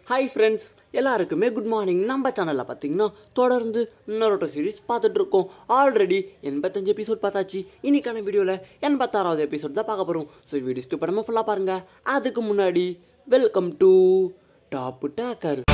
Hi friends எல்லாருக்குமே good morning நம்ம சேனலில் பார்த்தீங்கன்னா தொடர்ந்து நரோட்டோ சீரிஸ் பார்த்துட்டு இருக்கோம் ஆல்ரெடி எண்பத்தஞ்சு எபிசோட் பார்த்தாச்சு இன்னைக்கான வீடியோவில் எண்பத்தாறாவது எபிசோட் தான் பார்க்க போகிறோம் ஸோ வீடியோ ஸ்கிப் பண்ணாமல் ஃபுல்லாக பாருங்கள் அதுக்கு முன்னாடி welcome to top tucker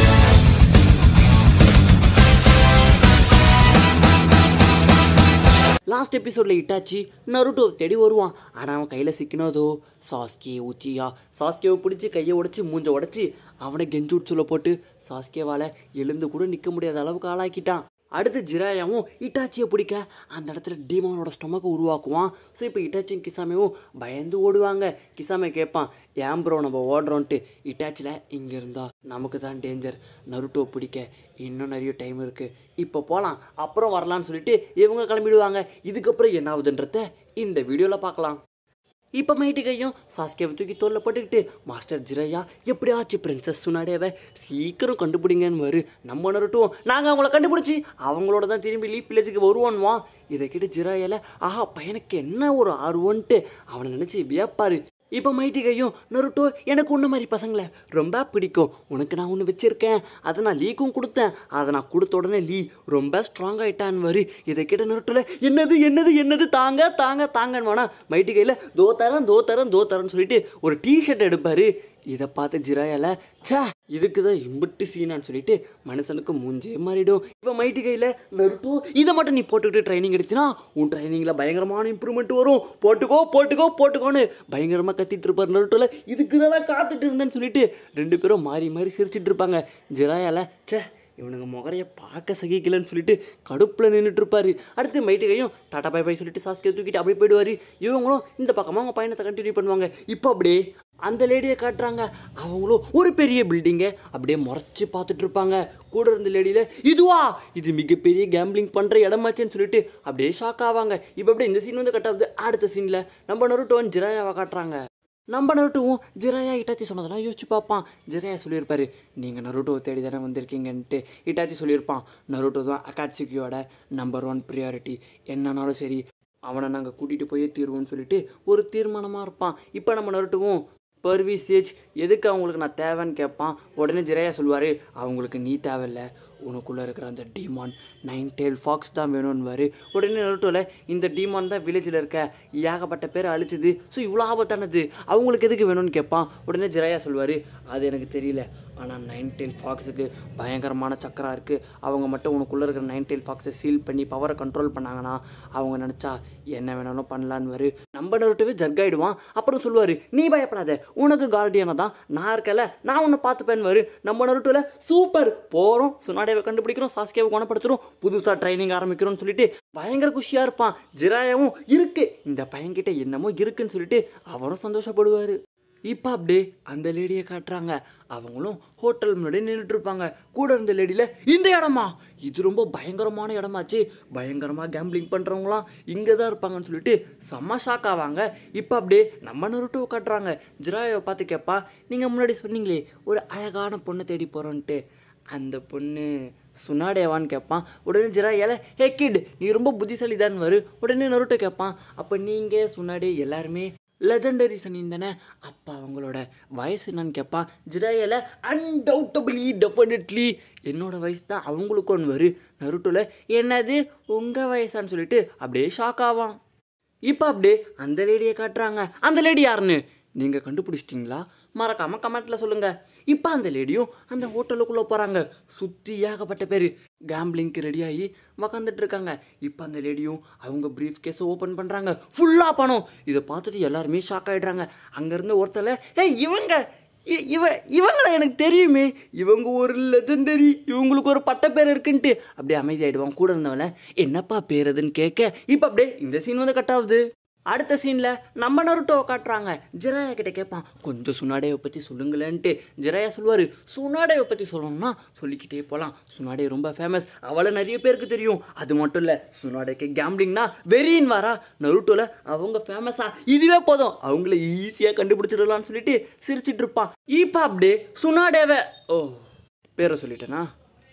last எபிசோடில் இட்டாச்சி நருட்டோ தேடி வருவான் ஆனால் அவன் கையில் சிக்கினதோ சாஸ்கே உச்சியா சாஸ்கேவை பிடிச்சி கையை உடச்சி மூஞ்ச உடச்சி அவனை கெஞ்சூட்ஸுல போட்டு சாஸ்கேவால் எழுந்து கூட நிற்க முடியாத அளவுக்கு ஆளாக்கிட்டான் அடுத்து ஜிராயாவும் இட்டாச்சியை பிடிக்க அந்த இடத்துல டீமானோட ஸ்டொமக்கை உருவாக்குவான் ஸோ இப்போ இட்டாச்சியும் கிசாமையும் பயந்து ஓடுவாங்க கிசாமை கேட்பான் ஏன் ப்ரோ நம்ம ஓடுறோன்ட்டு இட்டாச்சியில் இங்கே இருந்தா நமக்கு தான் டேஞ்சர் நருட்டோ பிடிக்க இன்னும் நிறைய டைம் இருக்குது இப்போ போகலாம் அப்புறம் வரலான்னு சொல்லிட்டு இவங்க கிளம்பிடுவாங்க இதுக்கப்புறம் என்ன ஆகுதுன்றத இந்த வீடியோவில் பார்க்கலாம் இப்போ மைட்டிகையும் சாஸ்கேவை தூக்கி தோல்ல போட்டுக்கிட்டு மாஸ்டர் ஜிரையா எப்படியாச்சும் பிரின்சஸ் சுனாடேவை சீக்கிரம் கண்டுபிடிங்கன்னு வரு நம்ம நருட்டுவோம் நாங்கள் அவங்கள கண்டுபிடிச்சி அவங்களோட தான் திரும்பி லீஃப் வில்லேஜுக்கு வருவோன்வான் இதை கேட்டு ஜிராயால ஆஹா பையனுக்கு என்ன ஒரு ஆர்வன்ட்டு அவனை நினச்சி வியப்பாரு இப்போ மைட்டிகையும் நருட்டோ எனக்கு உன்ன மாதிரி பசங்களை ரொம்ப பிடிக்கும் உனக்கு நான் ஒன்று வச்சிருக்கேன் அதை நான் லீக்கும் கொடுத்தேன் அதை நான் கொடுத்த உடனே லீ ரொம்ப ஸ்ட்ராங் ஆயிட்டான் வரு இதை கேட்ட நருட்டோல என்னது என்னது என்னது தாங்க தாங்க தாங்கன்னு வேணா மைட்டிகையில் தோ தரேன் தோ தரேன் தோ தரேன்னு சொல்லிட்டு ஒரு டிஷர்ட் எடுப்பாரு இதை பார்த்து ஜிராயால ச்சே இதுக்கு தான் இம்பிட்டு சீனான்னு சொல்லிட்டு மனுஷனுக்கு மூஞ்சே மாறிடும் இப்போ மைட்டி கையில் நருட்டோ இதை மட்டும் நீ போட்டுக்கிட்டு ட்ரைனிங் எடுத்தினா உன் ட்ரைனிங்கில் பயங்கரமான இம்ப்ரூவ்மெண்ட் வரும் போட்டுக்கோ போட்டுக்கோ போட்டுக்கோன்னு பயங்கரமாக கத்திட்டு இருப்பார் நருட்டோல இதுக்கு தான் காத்துட்டு இருந்தேன்னு சொல்லிட்டு ரெண்டு பேரும் மாறி மாறி சிரிச்சிட்டு இருப்பாங்க ஜிராயால ச்சே இவனுங்க முகரைய பார்க்க சகிக்கலன்னு சொல்லிட்டு கடுப்பில் நின்றுட்டு இருப்பாரு அடுத்து மைட்டு கையும் டாடா பை பை சொல்லிட்டு சாஸ்கே தூக்கிட்டு அப்படியே போயிடுவாரு இவங்களும் இந்த பக்கமாக அவங்க பயணத்தை கண்டினியூ பண்ணுவாங்க இப்போ அப்படியே அந்த லேடியை காட்டுறாங்க அவங்களும் ஒரு பெரிய பில்டிங்கை அப்படியே முறைச்சி பார்த்துட்டு இருப்பாங்க கூட இருந்த லேடியில் இதுவா இது மிகப்பெரிய கேம்பிளிங் பண்ணுற இடமாச்சேன்னு சொல்லிட்டு அப்படியே ஷாக் ஆவாங்க இப்போ அப்படியே இந்த சீன் வந்து கட்டாவது அடுத்த சீனில் நம்ம நருட்டோன் ஜிராயாவை காட்டுறாங்க நம்ம நருட்டுவும் ஜிராயா இட்டாச்சி சொன்னதெல்லாம் யோசிச்சு பார்ப்பான் ஜிராயா சொல்லியிருப்பாரு நீங்கள் நருட்டோவை தேடி தானே வந்திருக்கீங்கன்ட்டு இட்டாச்சி சொல்லியிருப்பான் நருட்டோ தான் அகாட்சிக்கியோட நம்பர் ஒன் ப்ரியாரிட்டி என்னன்னாலும் சரி அவனை நாங்கள் கூட்டிகிட்டு போயே தீர்வோம்னு சொல்லிட்டு ஒரு தீர்மானமாக இருப்பான் இப்போ நம்ம நருட்டுவும் பர்வீசேஜ் எதுக்கு அவங்களுக்கு நான் தேவைன்னு கேட்பான் உடனே ஜிரையா சொல்லுவார் அவங்களுக்கு நீ தேவையில்ல உனக்குள்ளே இருக்கிற அந்த டீமான் நைன் டேல் ஃபாக்ஸ் தான் வேணும்னுவார் உடனே நருட்டோவில் இந்த டீமான் தான் வில்லேஜில் இருக்க ஏகப்பட்ட பேரை அழிச்சுது ஸோ இவ்வளோ ஆபத்தானது அவங்களுக்கு எதுக்கு வேணும்னு கேட்பான் உடனே ஜிரையா சொல்லுவார் அது எனக்கு தெரியல ஆனால் நைன் டெயில் ஃபாக்ஸுக்கு பயங்கரமான சக்கரா இருக்குது அவங்க மட்டும் உனக்குள்ளே இருக்கிற நைன் டெயில் ஃபாக்ஸை சீல் பண்ணி பவரை கண்ட்ரோல் பண்ணாங்கன்னா அவங்க நினச்சா என்ன வேணாலும் பண்ணலான்னு வரு நம்ம நருட்டவே ஜர்காயிடுவான் அப்புறம் சொல்லுவார் நீ பயப்படாத உனக்கு கார்டியனாக தான் நான் இருக்கல நான் உன்னை பார்த்துப்பேன்னு வரு நம்ம நருட்டுவில் சூப்பர் போகிறோம் சுனாடேவை கண்டுபிடிக்கிறோம் சாஸ்கேவை குணப்படுத்துகிறோம் புதுசாக ட்ரைனிங் ஆரம்பிக்கிறோம்னு சொல்லிட்டு பயங்கர குஷியாக இருப்பான் ஜிராயாவும் இருக்கு இந்த பையன்கிட்ட என்னமோ இருக்குன்னு சொல்லிட்டு அவரும் சந்தோஷப்படுவார் இப்போ அப்படியே அந்த லேடியை காட்டுறாங்க அவங்களும் ஹோட்டல் முன்னாடி நின்றுட்டு இருப்பாங்க கூட இருந்த லேடியில் இந்த இடமா இது ரொம்ப பயங்கரமான இடமாச்சு பயங்கரமாக கேம்பிளிங் பண்ணுறவங்களாம் இங்கே தான் இருப்பாங்கன்னு சொல்லிட்டு செம்ம ஷாக் ஆவாங்க இப்போ அப்படியே நம்ம நருட்டோ காட்டுறாங்க ஜிராயை பார்த்து கேட்பா நீங்கள் முன்னாடி சொன்னீங்களே ஒரு அழகான பொண்ணை தேடி போகிறோன்ட்டு அந்த பொண்ணு சுனாடேவான்னு கேட்பான் உடனே ஜிரா ஏல ஹே கிட் நீ ரொம்ப புத்திசாலி தான் வரு உடனே நருட்டோ கேட்பான் அப்போ நீங்கள் சுனாடே எல்லாருமே லெஜண்டரி சனின் தானே அப்பா அவங்களோட வயசு என்னன்னு கேட்பான் ஜிராயில் அன்டவுட்டபிளி டெஃபினெட்லி என்னோட வயசு தான் அவங்களுக்கும் ஒன்று வரு நருட்டோவில் என்னது உங்கள் வயசான்னு சொல்லிட்டு அப்படியே ஷாக் ஆவான் இப்போ அப்படியே அந்த லேடியை காட்டுறாங்க அந்த லேடி யாருன்னு நீங்கள் கண்டுபிடிச்சிட்டிங்களா மறக்காமல் கமெண்ட்டில் சொல்லுங்கள் இப்போ அந்த லேடியும் அந்த ஹோட்டலுக்குள்ளே போகிறாங்க சுற்றி ஏகப்பட்ட பேர் கேம்பிளிங்க்கு ரெடியாகி உக்காந்துட்டு இருக்காங்க இப்போ அந்த லேடியும் அவங்க ப்ரீஃப் கேஸை ஓப்பன் பண்ணுறாங்க ஃபுல்லாக பணம் இதை பார்த்துட்டு எல்லாருமே ஷாக் ஆகிடுறாங்க அங்கேருந்து ஒருத்தல ஏய் இவங்க இ- இவ இவங்கள எனக்கு தெரியுமே இவங்க ஒரு லெஜண்டரி இவங்களுக்கு ஒரு பட்ட பேர் இருக்குன்ட்டு அப்படியே அமைதியாயிடுவான் கூட இருந்தவன என்னப்பா பேர் அதுன்னு கேட்க இப்போ அப்படியே இந்த சீன் வந்து கட் ஆகுது அடுத்த சீனில் நம்ம நருட்டோவை காட்டுறாங்க ஜிராயா கிட்ட கேட்பான் கொஞ்சம் சுனாடேவை பற்றி சொல்லுங்களேன்ட்டு ஜிராயா சொல்லுவார் சுனாடேவை பற்றி சொல்லணும்னா சொல்லிக்கிட்டே போகலாம் சுனாடே ரொம்ப ஃபேமஸ் அவளை நிறைய பேருக்கு தெரியும் அது மட்டும் இல்லை சுனாடேக்கு கேம்பிளிங்னா வெறியின் வாரா நருட்டோவில் அவங்க ஃபேமஸா இதுவே போதும் அவங்கள ஈஸியாக கண்டுபிடிச்சிடலாம்னு சொல்லிட்டு சிரிச்சிட்டு இருப்பான் இப்போ அப்படியே சுனாடேவை ஓ பேரை சொல்லிட்டேனா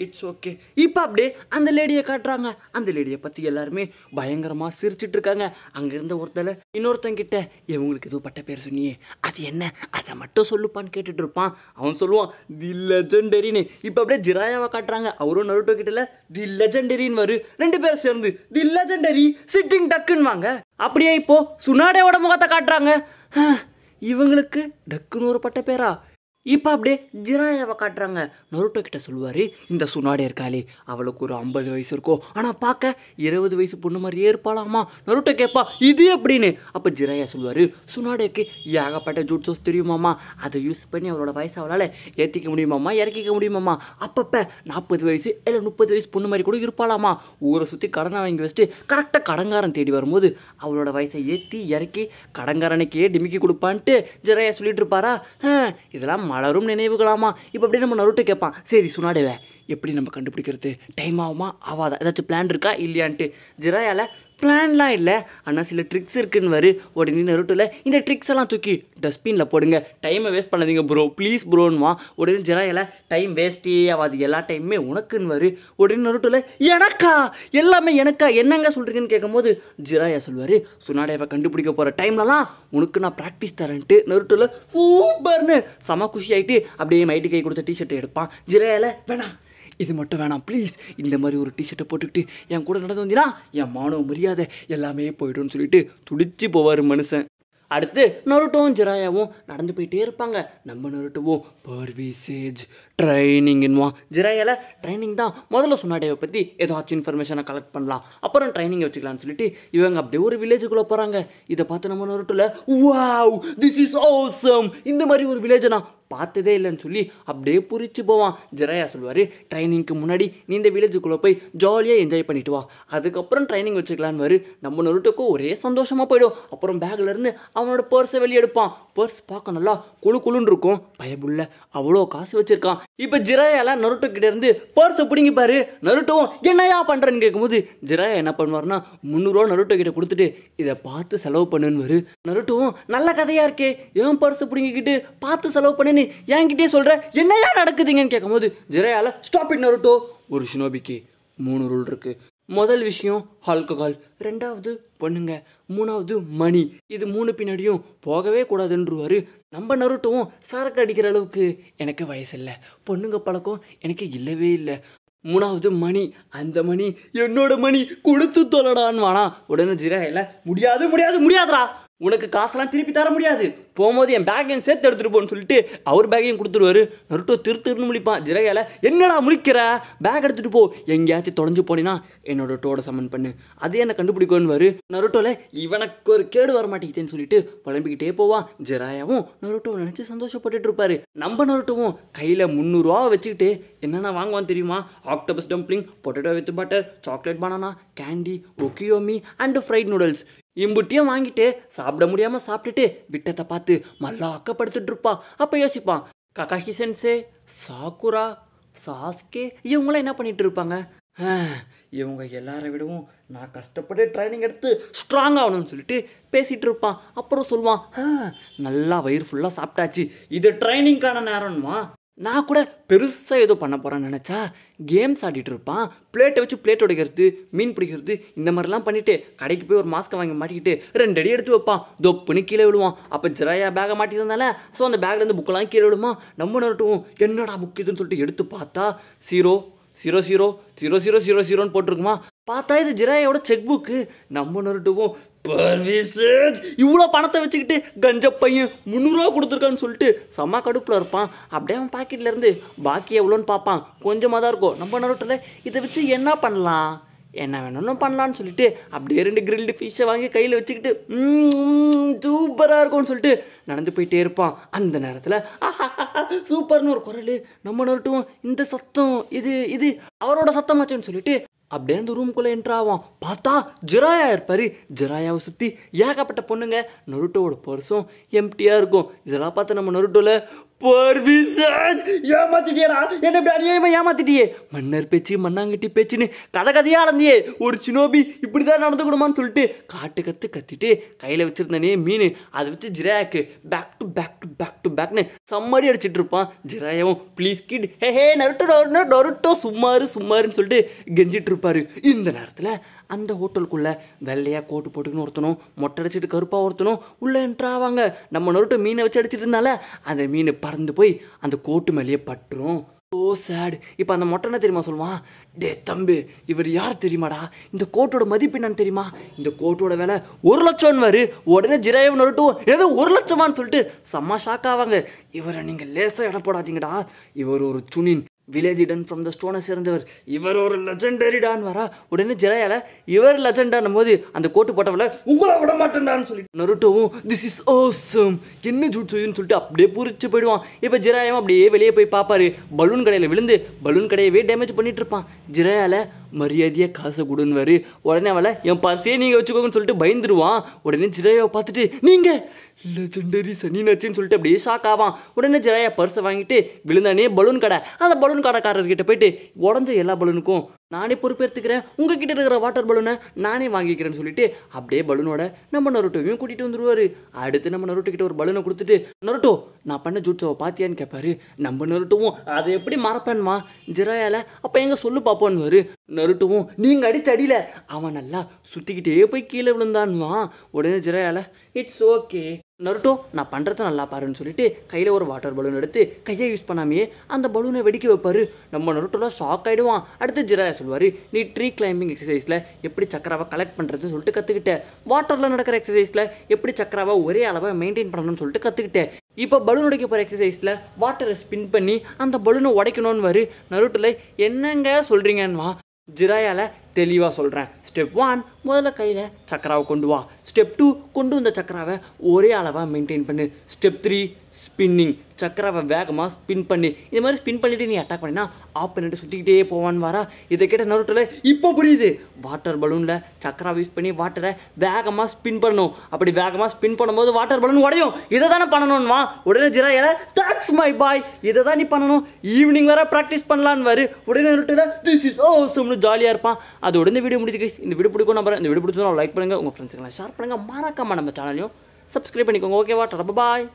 இட்ஸ் ஓகே இப்போ அப்படியே அந்த லேடியை காட்டுறாங்க அந்த லேடியை பற்றி எல்லாருமே பயங்கரமாக சிரிச்சிட்டு இருக்காங்க அங்கே இருந்த ஒருத்தர் இன்னொருத்தன் கிட்ட இவங்களுக்கு ஏதோ பட்ட பேர் சொன்னியே அது என்ன அதை மட்டும் சொல்லுப்பான்னு கேட்டுட்டு இருப்பான் அவன் சொல்லுவான் தி லெஜெண்டரின்னு இப்போ அப்படியே ஜிராயாவை காட்டுறாங்க அவரும் நருட்டோ கிட்டல தி லெஜெண்டரின்னு வரு ரெண்டு பேரும் சேர்ந்து தி லெஜெண்டரி சிட்டிங் டக்குன்னு வாங்க அப்படியே இப்போ சுனாடேவோட முகத்தை காட்டுறாங்க ஆ, இவங்களுக்கு டக்குன்னு ஒரு பட்ட பேரா இப்போ அப்படியே ஜிராயாவை காட்டுறாங்க நருட்டோ கிட்ட சொல்லுவார் இந்த சுனாடே இருக்காளே அவளுக்கு ஒரு ஐம்பது வயசு இருக்கும் ஆனால் பார்க்க இருபது வயசு பொண்ணு மாதிரியே இருப்பாளாமா நருட்டோ கேட்பா இது எப்படின்னு அப்போ ஜிராயா சொல்லுவார் சுனாடேக்கு ஏகப்பட்ட ஜூட்ஸோஸ் தெரியுமாமா அதை யூஸ் பண்ணி அவளோட வயசு அவளால் ஏற்றிக்க முடியுமாமா இறக்கிக்க முடியுமாமா அப்பப்போ நாற்பது வயசு இல்லை முப்பது வயசு பொண்ணு மாதிரி கூட இருப்பாளாமா ஊரை சுற்றி கடனை வாங்கி வச்சுட்டு கரெக்டாக கடங்காரன் தேடி வரும்போது அவளோட வயசை ஏற்றி இறக்கி கடங்காரனுக்கே டிமிக்கி கொடுப்பான்ட்டு ஜெரையா சொல்லிட்டு இருப்பாரா ஆ, இதெல்லாம் மலரும் நினைவுகளாமா இப்போ அப்படியே நம்ம நருட்டு கேட்பான் சரி சுனாடேவே எப்படி நம்ம கண்டுபிடிக்கிறது டைம் ஆகுமா ஆகாதா ஏதாச்சும் பிளான் இருக்கா இல்லையான்ட்டு ஜிராயால பிளான்லாம் இல்லை ஆனால் சில ட்ரிக்ஸ் இருக்குன்னு வரு உடனே நருட்டில் இந்த ட்ரிக்ஸ் எல்லாம் தூக்கி டஸ்ட்பினில் போடுங்க டைமை வேஸ்ட் பண்ணாதீங்க ப்ரோ ப்ளீஸ் ப்ரோன்னுவா உடனே ஜிராயால டைம் வேஸ்ட்டே ஆகாது எல்லா டைமுமே உனக்குன்னு வரு உடனே நருட்டில் எனக்கா எல்லாமே எனக்கா என்னங்க சொல்கிறீங்கன்னு கேட்கும்போது ஜிராயா சொல்வார் சுனாடேவை கண்டுபிடிக்க போகிற டைம்லலாம் உனக்கு நான் ப்ராக்டிஸ் தரேன்ட்டு நருட்டில் சூப்பர்னு செம குஷி ஆகிட்டு அப்படியே மைட்டு கை கொடுத்த டிஷர்ட்டை எடுப்பான் ஜிராயால வேணாம் இது மட்டும் வேணாம் ப்ளீஸ் இந்த மாதிரி ஒரு டிஷர்ட்டை போட்டுக்கிட்டு என் கூட நடந்து வந்தீங்கன்னா என் மானவ மரியாதை எல்லாமே போய்டும்னு சொல்லிட்டு துடிச்சு போவார் மனுஷன் அடுத்து நருட்டோவும் ஜிராயாவும் நடந்து போயிட்டே இருப்பாங்க நம்ம நருட்டோவும் பர்வீசேஜ் ட்ரைனிங்னுவான் ஜிராயால ட்ரைனிங் தான் முதல்ல சொன்னாடேவை பற்றி ஏதாச்சும் இன்ஃபர்மேஷனை கலெக்ட் பண்ணலாம் அப்புறம் ட்ரைனிங் வச்சுக்கலாம்னு சொல்லிட்டு இவங்க அப்படியே ஒரு வில்லேஜுக்குள்ளே போகிறாங்க இதை பார்த்து நம்ம நருட்டில் வாவ் திஸ் இஸ் awesome இந்த மாதிரி ஒரு வில்லேஜை நான் பார்த்ததே இல்லைன்னு சொல்லி அப்படியே புரிச்சு போவான் ஜெரையா சொல்லுவார் ட்ரைனிங்க்கு முன்னாடி நீ இந்த வில்லேஜுக்குள்ளே போய் ஜாலியாக என்ஜாய் பண்ணிட்டு வா அதுக்கப்புறம் ட்ரைனிங் வச்சுக்கலான்னு வரு நம்ம நருட்டுக்கும் ஒரே சந்தோஷமாக போயிடும் அப்புறம் பேக்ல இருந்து அவனோட பர்ஸை வெளியே எடுப்பான் பர்ஸ் பார்க்க நல்லா குழு குழுன்னு இருக்கும் பயபுள்ள அவ்வளோ காசு வச்சிருக்கான் இப்போ ஜிராயால நருட்டோ கிட்ட இருந்து பர்ஸை பிடிங்கி பாரு நருட்டோவும் என்னையா பண்ணுறேன்னு கேட்கும்போது ஜிராயா என்ன பண்ணுவார்னா முந்நூறுரூவா நருட்டோ கிட்ட கொடுத்துட்டு இதை பார்த்து செலவு பண்ணுன்னு வரு நருட்டோவும் நல்ல கதையாக இருக்கே ஏன் பர்ஸை பிடிங்கிக்கிட்டு பார்த்து செலவு பண்ணுன்னு என்கிட்டயே சொல்கிற என்னையா நடக்குதுங்கன்னு கேட்கும்போது ஜிராயால ஸ்டாப் இட் நருட்டோ ஒரு ஷினோபிக்கு மூணு ரூல் இருக்கு முதல் விஷயம் ஆல்கஹால் ரெண்டாவது பொண்ணுங்க மூணாவது மணி இது மூணு பின்னாடியும் போகவே கூடாதுன்றவாரு நம்ம நருட்டவும் சரக்கு அடிக்கிற அளவுக்கு எனக்கு வயசு இல்லை பொண்ணுங்க பழக்கம் எனக்கு இல்லவே இல்லை மூணாவது மணி அந்த மணி என்னோட மணி கொடுத்து தொலைடான்னு வானா உடனே ஜிரா இல்லை முடியாது முடியாது முடியாதுடா உனக்கு காசெல்லாம் திருப்பி தர முடியாது போகும்போது என் பேக்கையும் சேர்த்து எடுத்துட்டு போன்னு சொல்லிட்டு அவர் பேக்கையும் கொடுத்துருவாரு நருட்டோ திரு திருன்னு முழிப்பான் ஜிரையால என்னடா முழிக்கிற பேக் எடுத்துட்டு போ எங்கேயாச்சும் தொலைஞ்சு போனீங்கன்னா என்னோட டோட சமன் பண்ணு அதே என்ன கண்டுபிடிக்கோன்னு வரு நருட்டோல இவனுக்கு ஒரு கேடு வர மாட்டேங்குதுன்னு சொல்லிட்டு புலம்பிக்கிட்டே போவான் ஜெராயாவும் நருட்டோ நினைச்சு சந்தோஷப்பட்டுட்டு இருப்பாரு நம்ம நருட்டோவும் கையில முந்நூறுரூவா வச்சுக்கிட்டு என்னென்ன வாங்குவான் தெரியுமா octopus dumpling potato with butter chocolate banana candy okonomiyaki and fried noodles இம்புட்டியும் வாங்கிட்டு சாப்பிட முடியாம சாப்பிட்டுட்டு விட்டத்தை பார்த்து மல்லாக்கப்படுத்திட்டு இருப்பான் அப்போ யோசிப்பான் ககாஷி சென்சே சாக்குரா சாஸ்கே இவங்களாம் என்ன பண்ணிட்டு இருப்பாங்க ஆ, இவங்க எல்லாரை விடவும் நான் கஷ்டப்பட்டு ட்ரைனிங் எடுத்து ஸ்ட்ராங் ஆகணும்னு சொல்லிட்டு பேசிகிட்டு இருப்பான் அப்புறம் சொல்லுவான் "ஆ, நல்லா வயிறு ஃபுல்லாக சாப்பிட்டாச்சு இது ட்ரைனிங்க்கான நேரம்மா நான் கூட பெருசாக ஏதோ பண்ண போகிறேன்னு நினச்சா கேம்ஸ் ஆடிட்டு இருப்பான் பிளேட்டை வச்சு பிளேட் உடைக்கிறது மீன் பிடிக்கிறது இந்த மாதிரிலாம் பண்ணிட்டு கடைக்கு போய் ஒரு மாஸ்க்கை வாங்கி மாட்டிக்கிட்டு ரெண்டு அடி எடுத்து வைப்பான் தொப்புன்னு கீழே விழுவான் அப்போ ஜிராயா பேகை மாட்டியிருந்தால ஸோ அந்த பேக்லேருந்து புக்கெல்லாம் கீழே விழுமா நம்ம நரட்டும் என்னடா புக் இதுன்னு சொல்லிட்டு எடுத்து பார்த்தா zero zero zero zero zero zero ஜீரோன்னு போட்டிருக்குமா பார்த்தா இது ஜிராயோட செக் புக்கு நம்ம நருட்டுவோம் பர்வீசேஜ் இவ்வளோ பணத்தை வச்சுக்கிட்டு கஞ்ச பையன் முந்நூறுரூவா கொடுத்துருக்கான்னு சொல்லிட்டு செம்ம கடுப்பில் இருப்பான் அப்படியே அவன் பாக்கெட்ல இருந்து பாக்கி எவ்வளோன்னு பார்ப்பான் கொஞ்சமாக தான் இருக்கும் நம்ம நருட்டில் இதை வச்சு என்ன பண்ணலாம் என்ன வேணும்னு பண்ணலான்னு சொல்லிட்டு அப்படியே ரெண்டு கிரில்டு ஃபிஷ்ஷை வாங்கி கையில் வச்சுக்கிட்டு சூப்பராக இருக்கும்னு சொல்லிட்டு நடந்து போயிட்டே இருப்பான் அந்த நேரத்தில் சூப்பர்னு ஒரு குரல் நம்ம நருட்டும் இந்த சத்தம் இது இது அவரோட சத்தமாச்சுன்னு சொல்லிட்டு அப்படியே அந்த ரூம்குள்ளே என்ட்ரு ஆவான் பார்த்தா ஜிராயா இருப்பாரு ஜிராயாவை சுற்றி ஏகப்பட்ட பொண்ணுங்க நருட்டோவோட பர்ஸும் எம்டியாக இருக்கும் இதெல்லாம் பார்த்து நம்ம நருட்டோவில் பர்விசாஜ் ஏமாத்திட்டியடா என்ன இப்படி அநியாயமா ஏமாத்திட்டியே மன்னர் பேச்சு மண்ணாங்கட்டி பேச்சுன்னு கதை கதையா அளந்தியே ஒரு சினோபி இப்படி தான் நடந்துக்கணுமான்னு சொல்லிட்டு காட்டு கத்து கத்திட்டு கையில் வச்சிருந்தனே மீன் அதை வச்சு ஜிராயாக்கு back to back to back to back டக்னு சம்மடி அடிச்சிட்டு இருப்பான் ஜிராயாவும் please kid hey hey Naruto Naruto Naruto சும்மாரு சும்மாருன்னு சொல்லிட்டு கெஞ்சிட்டு இருப்பாரு இந்த நேரத்தில் அந்த ஹோட்டலுக்குள்ள வெள்ளையா கோட்டு போட்டுக்கின்னு ஒருத்தனும் மொட்டை அடிச்சிட்டு கருப்பா ஒருத்தனும் உள்ள என்ட்ரு ஆவாங்க நம்ம நருட்டோ மீனை வச்சு அடிச்சிட்டு இருந்தால அந்த மீன் பறந்து போய் அந்த கோட்டு மேலேயே பட்டுரும் ஓ சேட் இப்போ அந்த மொட்டை என்ன தெரியுமா சொல்லுவான் டே தம்பி இவர் யார் தெரியுமாடா இந்த கோட்டோட மதிப்பு என்னன்னு தெரியுமா இந்த கோட்டோட விலை ஒரு லட்சம்னு வரு உடனே ஜிராயவன் வரட்டும் ஏதோ ஒரு லட்சமான்னு சொல்லிட்டு செம்ம ஷாக் ஆவாங்க இவரை நீங்கள் லேசாக இடம் போடாதீங்கடா இவர் ஒரு சுனின் வில்லேஜ் டன் ஃப்ரம் த ஸ்டோனை சேர்ந்தவர் இவர் ஒரு லெஜண்டரிடான் வரா உடனே ஜெரையால இவர் லெஜண்டானும் போது அந்த கோட்டு போட்டவள உங்களை விட மாட்டேன்டான்னு சொல்லி நருட்டோவும் திஸ் இஸ் awesome என்ன ஜூட்ஸுன்னு சொல்லிட்டு அப்படியே பூரிச்சு போயிடுவான் இப்போ ஜிராயாவும் அப்படியே வெளியே போய் பார்ப்பாரு பலூன் கடையில் விழுந்து பலூன் கடையவே டேமேஜ் பண்ணிட்டு இருப்பான் ஜிராயால மரியாதையாக காசை கொடுன்னுவாரு உடனே அவளை என் பர்ஸே நீங்கள் வச்சுக்கோங்கன்னு சொல்லிட்டு பயந்துருவான் உடனே ஜிராயாவை பார்த்துட்டு நீங்கள் லெஜண்டரி சனினாச்சின்னு சொல்லிட்டு அப்படியே ஷாக் ஆவான் உடனே ஜெராயா பர்ஸை வாங்கிட்டு விழுந்தானே பலூன் கடை அந்த பலூன் கடைக்காரர்கிட்ட போயிட்டு உடஞ்ச எல்லா பலூனுக்கும் நானே பொறுப்பேற்றுக்கிறேன் உங்ககிட்ட இருக்கிற வாட்டர் பலூனை நானே வாங்கிக்கிறேன்னு சொல்லிட்டு அப்படியே பலூனோட நம்ம நருட்டோவையும் கூட்டிகிட்டு வந்துருவாரு அடுத்து நம்ம நருட்டோ கிட்ட ஒரு பலூனை கொடுத்துட்டு நருட்டோ நான் பண்ண ஜூட்ஸோவை பாத்தியான்னு கேட்பாரு நம்ம நருட்டோவும் அதை எப்படி மறப்பேன்மா ஜிராயால அப்போ எங்க சொல்லு பார்ப்போன்னு நருட்டோவும் நீங்கள் அடிச்ச அடியில அவன் நல்லா சுற்றிக்கிட்டே போய் கீழே விழுந்தான்வா உடனே ஜிராயால இட்ஸ் ஓகே நருட்டோ நான் பண்ணுறத நல்லா பாருன்னு சொல்லிட்டு கையில் ஒரு வாட்டர் பலூன் எடுத்து கையை யூஸ் பண்ணாமையே அந்த பலூனை வெடிக்க வைப்பாரு நம்ம நருட்டோலாம் ஷாக் ஆகிடுவான் அடுத்து ஜிராயா சொல்லுவார் நீ ட்ரீ கிளைம்பிங் எக்ஸசைஸில் எப்படி சக்கராவை கலெக்ட் பண்ணுறதுன்னு சொல்லிட்டு கற்றுக்கிட்டேன் வாட்டரில் நடக்கிற எக்ஸசைஸில் எப்படி சக்கராவை ஒரே அளவாக மெயின்டைன் பண்ணணும்னு சொல்லிட்டு கற்றுக்கிட்டேன் இப்போ பலூன் உடைக்க போகிற எக்ஸசைஸில் வாட்டரை ஸ்பின் பண்ணி அந்த பலூனை உடைக்கணும்னு வரு நருட்டில் என்னங்க சொல்கிறீங்கன்னு ஜிராயால தெளிவாக சொல்கிறேன் ஸ்டெப் ஒன் முதல்ல கையில் சக்கராவை கொண்டு வா ஸ்டெப் டூ கொண்டு வந்த சக்கராவை ஒரே அளவாக மெயின்டைன் பண்ணு ஸ்டெப் த்ரீ ஸ்பின்னிங் சக்கராவை வேகமாக ஸ்பின் பண்ணி இது மாதிரி ஸ்பின் பண்ணிட்டு நீ அட்டாக் பண்ணினா ஆப்போனண்ட்டு சுற்றிக்கிட்டே போவான் வரா இதை கேட்ட நருட்டில் இப்போ புரியுது வாட்டர் பலூனில் சக்கராவை யூஸ் பண்ணி வாட்டரை வேகமாக ஸ்பின் பண்ணணும் அப்படி வேகமாக ஸ்பின் பண்ணும்போது வாட்டர் பலூன் உடையும் இதை தானே பண்ணணும்வா உடனே ஜிராயால தட்ஸ் மை பாய் இதை தான் நீ பண்ணணும் ஈவினிங் வர ப்ராக்டிஸ் பண்ணலான்னு வரு உடனே நருட்டில் திஸ் இஸ் ஓசம்னு ஜாலியாக இருப்பான் அது உடனே வீடியோ முடியுது guys. இந்த வீடியோ பிடிக்கும் நம்புறேன் இந்த வீடியோ பிடிச்சா லைக் பண்ணுங்கள் உங்கள் ஃப்ரெண்ட்ஸுக்கெல்லாம் ஷேர் பண்ணுங்கள் மறக்காம நம்ம சேனலையும் சப்ஸ்கிரைப் பண்ணிக்கோங்க ஓகேவா டரப்ப பாய்